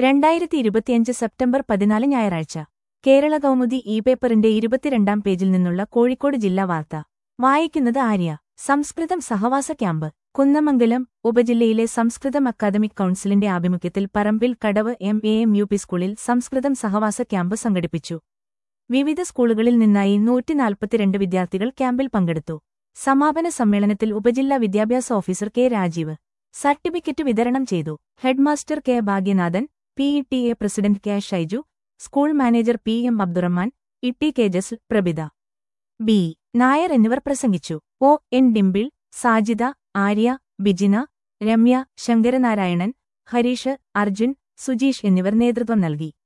രണ്ടായിരത്തി ഇരുപത്തിയഞ്ച് സെപ്റ്റംബർ പതിനാല് ഞായറാഴ്ച കേരള കൗമുദി ഇ പേപ്പറിന്റെ ഇരുപത്തിരണ്ടാം പേജിൽ നിന്നുള്ള കോഴിക്കോട് ജില്ലാ വാർത്ത വായിക്കുന്നത് ആര്യ സംസ്കൃതം സഹവാസ ക്യാമ്പ് കുന്നമംഗലം ഉപജില്ലയിലെ സംസ്കൃതം അക്കാദമിക് കൗൺസിലിന്റെ ആഭിമുഖ്യത്തിൽ Parambil Kadavu M A M U P സ്കൂളിൽ സംസ്കൃതം സഹവാസ ക്യാമ്പ് സംഘടിപ്പിച്ചു വിവിധ സ്കൂളുകളിൽ നിന്നായി നൂറ്റിനാൽപ്പത്തിരണ്ട് വിദ്യാർത്ഥികൾ ക്യാമ്പിൽ പങ്കെടുത്തു സമാപന സമ്മേളനത്തിൽ ഉപജില്ലാ വിദ്യാഭ്യാസ ഓഫീസർ കെ രാജീവ് സർട്ടിഫിക്കറ്റ് വിതരണം ചെയ്തു ഹെഡ്മാസ്റ്റർ കെ ഭാഗ്യനാഥൻ പി ഇ T A president K Shaiju school manager P M Abdurahman Itty K Jas Prabhitha B Nair എന്നിവർ പ്രസംഗിച്ചു O N Dimple Sajida Arya Bijina Ramya Sankaranarayanan Harish Arjun Sujeesh എന്നിവർ നേതൃത്വം നൽകി